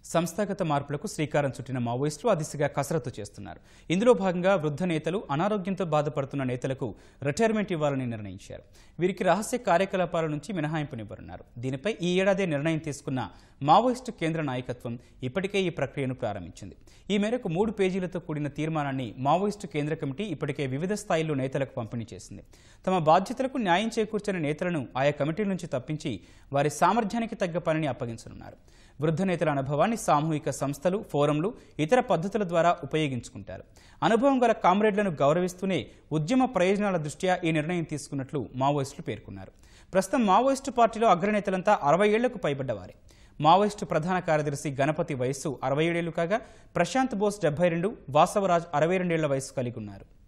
సంస్థాగత మార్పులకు శ్రీకారం చుట్టిన మావోయిస్టులు ఆ దిశగా కసరత్తు చేస్తున్నారు ఇందులో భాగంగా వృద్ధ నేతలు అనారోగ్యంతో బాధపడుతున్న నేతలకు రిటైర్మెంట్ ఇవ్వాలని నిర్ణయించారు వీరికి రహస్య కార్యకలాపాల నుంచి మినహాయింపునివ్వనున్నారు దీనిపై ఈ ఏడాది నిర్ణయం తీసుకున్న మావోయిస్టు కేంద్ర నాయకత్వం ఇప్పటికే ఈ ప్రక్రియను ప్రారంభించింది ఈ మేరకు మూడు పేజీలతో కూడిన తీర్మానాన్ని మావోయిస్టు కేంద్ర కమిటీ ఇప్పటికే వివిధ స్థాయిల్లో నేతలకు పంపిణీ చేసింది తమ బాధ్యతలకు న్యాయం చేకూర్చిన నేతలను ఆయా కమిటీల నుంచి తప్పించి వారి సామర్థ్యానికి తగ్గ పనిని అప్పగించనున్నారు వృద్ధ నేతల అనుభవాన్ని సామూహిక సంస్థలు ఫోరంలు ఇతర పద్ధతుల ద్వారా ఉపయోగించుకుంటారు అనుభవం గల కామ్రేడ్లను గౌరవిస్తూనే ఉద్యమ ప్రయోజనాల దృష్ట్యా ఈ నిర్ణయం తీసుకున్నట్లు మావోయిస్టులు పేర్కొన్నారు ప్రస్తుతం మావోయిస్టు పార్టీలో అగ్రనేతలంతా అరవై ఏళ్లకు పైబడ్డవారే మావోయిస్టు ప్రధాన కార్యదర్శి గణపతి వయస్సు అరవై ఏడేళ్లు కాగా ప్రశాంత్ బోస్ డెబ్బై రెండు వాసవరాజ్ అరవై రెండేళ్ల వయసు కలిగి ఉన్నారు